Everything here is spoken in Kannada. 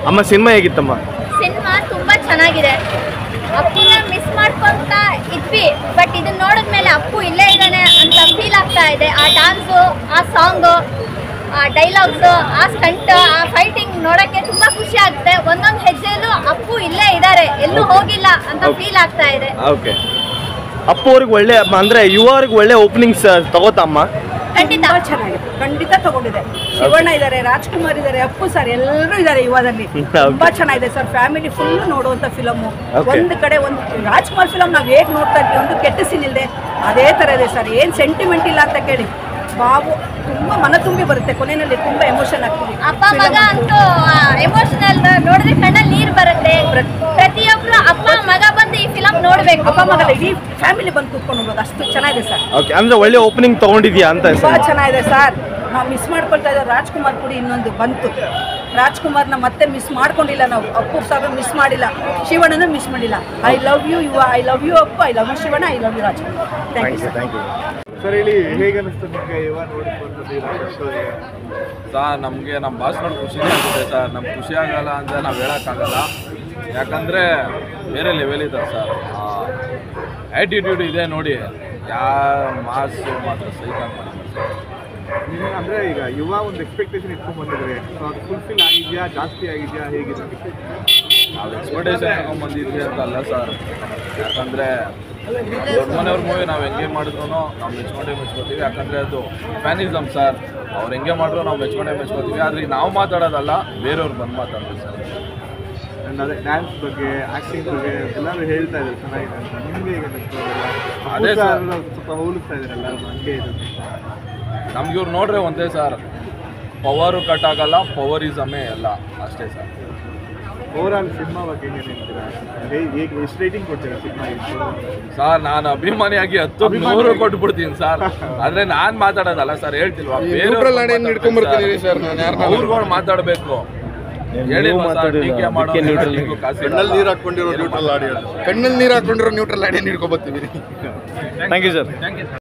ಅಮ್ಮ ಸಿನಿಮಾ ಹೇಗಿತ್ತಮ್ಮ ಸಿನಿಮಾ ತುಂಬಾ ಚೆನ್ನಾಗಿದೆ ಅಪ್ಪುನ ಮಿಸ್ ಮಾಡ್ಕೊಂತ ಇದ್ವಿ ಬಟ್ ಇದನ್ನ ನೋಡಿದ್ಮೇಲೆ ಅಪ್ಪು ಇಲ್ಲೇ ಇದ್ದಾನೆ ಅಂತ ಫೀಲ್ ಆಗ್ತಾ ಇದೆ ಆ ಡಾನ್ಸು ಆ ಸಾಂಗು ಆ ಡೈಲಾಗ್ಸ್ ಆ ಸ್ಟಂಟ್ ಆ ಫೈಟಿಂಗ್ ನೋಡಕ್ಕೆ ತುಂಬಾ ಖುಷಿ ಆಗುತ್ತೆ ಒಂದೊಂದು ಹೆಜ್ಜೆಯಲ್ಲೂ ಅಪ್ಪು ಇಲ್ಲೇ ಇದ್ದಾರೆ ಎಲ್ಲೂ ಹೋಗಿಲ್ಲ ಅಂತ ಫೀಲ್ ಆಗ್ತಾ ಇದೆ ಓಕೆ ಅಪ್ಪು ಅವ್ರಿಗೆ ಒಳ್ಳೆ ಅಂದ್ರೆ ಯುವ ಅವ್ರಿಗೆ ಒಳ್ಳೆ ಓಪನಿಂಗ್ಸ್ ತಗೋತಮ್ಮ ಖಂಡಿತ ತುಂಬಾ ಚೆನ್ನಾಗಿದೆ ಖಂಡಿತ ತಗೊಂಡಿದೆ ಶಿವಣ್ಣ ಇದ್ದಾರೆ ರಾಜ್ಕುಮಾರ್ ಇದ್ದಾರೆ ಅಪ್ಪು ಸರ್ ಎಲ್ಲರೂ ಇದ್ದಾರೆ ಯುವದಲ್ಲಿ ತುಂಬಾ ಚೆನ್ನಾಗಿದೆ ಸರ್ ಫ್ಯಾಮಿಲಿ ಫುಲ್ ನೋಡುವಂತ ಫಿಲಮ್ Okay. ಒಂದು ಕಡೆ ಒಂದು ರಾಜ್ಕುಮಾರ್ ಫಿಲಮ್ ನಾವು ಹೇಗೆ ನೋಡ್ತಾ ಇದ್ವಿ ಒಂದು ಕೆಟ್ಟ ಸೀನ್ ಇಲ್ಲದೆ ಅದೇ ತರ ಇದೆ ಸರ್ ಏನ್ ಸೆಂಟಿಮೆಂಟ್ ಇಲ್ಲ ಅಂತ ಕೇಳಿ ಬಾವು ತುಂಬಾ ಮನ ತುಂಬಿ ಬರುತ್ತೆ ಕೊನೆಯಲ್ಲಿ ತುಂಬಾ ಎಮೋಷನ್ ಆಗ್ತೀವಿ ಅಪ್ಪ ಮಗ ಅಂತೂ ಎಮೋಷನಲ್ ನೋಡಿದ್ರೆ ಕಣ್ಣಲ್ಲಿ ನೀರು ಬರುತ್ತೆ ಪ್ರತಿಯೊಬ್ರು ಅಪ್ಪ ಮಗ ಬಂದು ಈ ಫಿಲಮ್ ನೋಡ್ಬೇಕು ಅಪ್ಪ ಮಗಲ್ಲ ಇಡೀ ಫ್ಯಾಮಿಲಿ ಬಂದು ಕೂತ್ಕೊಂಡು ಹೋಗೋದು ಅಷ್ಟು ಚೆನ್ನಾಗಿದೆ ಸರ್ ಓಕೆ ಅಂದ್ರೆ ಒಳ್ಳೆ ಓಪನಿಂಗ್ ತಗೊಂಡಿದ್ಯಾ ಅಂತ ತುಂಬಾ ಸರ್ ಚೆನ್ನಾಗಿದೆ ಸರ್ ನಾವು ಮಿಸ್ ಮಾಡ್ಕೊಳ್ತಾ ಇದ್ದೀವಿ ರಾಜ್ಕುಮಾರ್ ಕೂಡ ಇನ್ನೊಂದು ಬಂತು ರಾಜ್ಕುಮಾರ್ನ ಮತ್ತೆ ಮಿಸ್ ಮಾಡ್ಕೊಂಡಿಲ್ಲ ನಾವು ಅಪ್ಪು ಸಾಗ ಮಿಸ್ ಮಾಡಿಲ್ಲ ಶಿವಣ್ಣನ ಮಿಸ್ ಮಾಡಿಲ್ಲ I love you Yuva I love you Appu I love you Shivanna I love you Rajkumar thank you sir thank you sir ಹೇಳಿ ಹೇಗೆ ಅನಿಸ್ತು ನಿಮಗೆ ಯುವ ನೋಡಿಕೊಂಡ್ರೆ ಸರ್ ನಮಗೆ ನಮ್ಮ ಭಾಷೆ ನೋಡಿ ಖುಷಿನೇ ಆಗುತ್ತೆ ಸರ್ ನಮ್ಗೆ ಖುಷಿ ಆಗಲ್ಲ ಅಂದರೆ ನಾವು ಹೇಳೋಕ್ಕಾಗಲ್ಲ ಯಾಕಂದರೆ ಬೇರೆ ಲೆವೆಲ್ ಇದೆ ಸರ್ ಆ್ಯಟಿಟ್ಯೂಡ್ ಇದೆ ನೋಡಿ ಯಾವ ಮಾಸು ಮಾತ್ರ ಸೈಕ್ ನಿಮ್ಗೆ ಅಂದ್ರೆ ಈಗ ಯುವ ಒಂದು ಎಕ್ಸ್ಪೆಕ್ಟೇಷನ್ ಇಟ್ಕೊಂಡ್ ಬಂದಿದ್ರೆ ಸೊ ಅದು ಫುಲ್ಫಿಲ್ ಆಗಿದೆಯಾ ಜಾಸ್ತಿ ಆಗಿದೆಯಾ ಹೇಗಿದೆ ನಾವು ಎಕ್ಸ್ಪೆಕ್ಟೇಷನ್ ತಗೊಂಡ್ಬಂದಿದ್ವಿ ಅಂತ ಅಲ್ಲ ಸರ್ ಯಾಕಂದರೆ ದೊಡ್ಡ ಮನೆಯವ್ರ ಮೂವಿ ನಾವು ಹೆಂಗೆ ಮಾಡಿದ್ರು ನಾವು ಮೆಚ್ಕೊಂಡೇ ಮೆಚ್ಕೋತೀವಿ ಯಾಕಂದರೆ ಅದು ಫ್ಯಾನಿಸಮ್ ಸರ್ ಅವ್ರು ಹೆಂಗೆ ಮಾಡಿದ್ರು ನಾವು ಮೆಚ್ಕೊಂಡೇ ಮೆಚ್ಕೋತೀವಿ ಆದರೆ ಈಗ ನಾವು ಮಾತಾಡೋದಲ್ಲ ಬೇರೆಯವ್ರು ಬಂದು ಮಾತಾಡ್ತೀವಿ ಸರ್ And ಅದೇ ಡ್ಯಾನ್ಸ್ ಬಗ್ಗೆ ಆಕ್ಟಿಂಗ್ ಬಗ್ಗೆ ಎಲ್ಲರೂ ಹೇಳ್ತಾ ಇದ್ದಾರೆ ಚೆನ್ನಾಗಿದೆ ಅಂತ ನಿಮ್ಗೆ ಹೇಗೆ ಅನಿಸ್ತು ಅದೇ ಅದೆಲ್ಲ ಸರ್. ಅಪ್ಪು sir ಸ್ವಲ್ಪ ಹೋಲಿಸ್ತಾ ಇದ್ದಾರೆ ಎಲ್ಲರೂ ಹಂಗೆ ಇದೆ ನಮ್ಗೆ ಇವ್ರು ನೋಡ್ರೆ ಒಂದೇ ಸರ್ ಪವರು ಕಟ್ ಆಗಲ್ಲ ಪವರಿಸಮೇ ಎಲ್ಲ ಅಷ್ಟೇ ಸರ್ ಓವರ್ ಆಲ್ ಸಿನಿಮಾ ಬಗ್ಗೆ ಏನು ಹೇಳ್ತೀರಾ ಹೇಗೆ ಹೇಗೆ ಎಷ್ಟು ರೇಟಿಂಗ್ ಕೊಡ್ತೀರಾ ಸಿನಿಮಾಗೆ ಸರ್ ನಾನು ಅಭಿಮಾನಿಯಾಗಿ ಹತ್ತು ಅಭಿಮಾನಿ ನೂರು ಆಗಿ. ಕೊಟ್ಬಿಡ್ತೀನಿ ಸರ್ ಆದ್ರೆ ನಾನ್ ಮಾತಾಡೋದಲ್ಲ ಸರ್ ಹೇಳ್ತಿಲ್ವಾ ನ್ಯೂಟ್ರಲ್ ಆಡಿಯನ್ ಹಿಡ್ಕೊಂಡ್ಬರ್ತೀನಿ ಸರ್ ನಾನು ಯಾರನ್ನ ಅವ್ರುಗಳು ಮಾತಾಡ್ಬೇಕು ಹೇಳಿ ಮಾತಾಡಿಲ್ಲ, ಅದಕ್ಕೆ neutral ಆಗಿ. ಕಣ್ಣಲ್ಲಿ ನೀರು ಹಾಕೊಂಡಿರೋ ನ್ಯೂಟ್ರಲ್ ಆಡಿಯನ್ ಕಣ್ಣಲ್ಲಿ ನೀರು ಹಾಕೊಂಡಿರೋ ನ್ಯೂಟ್ರಲ್ ಆಡಿಯನ್ ಹಿಡ್ಕೊಂಬರ್ತೀವಿ ಥ್ಯಾಂಕ್ ಯು ಸರ್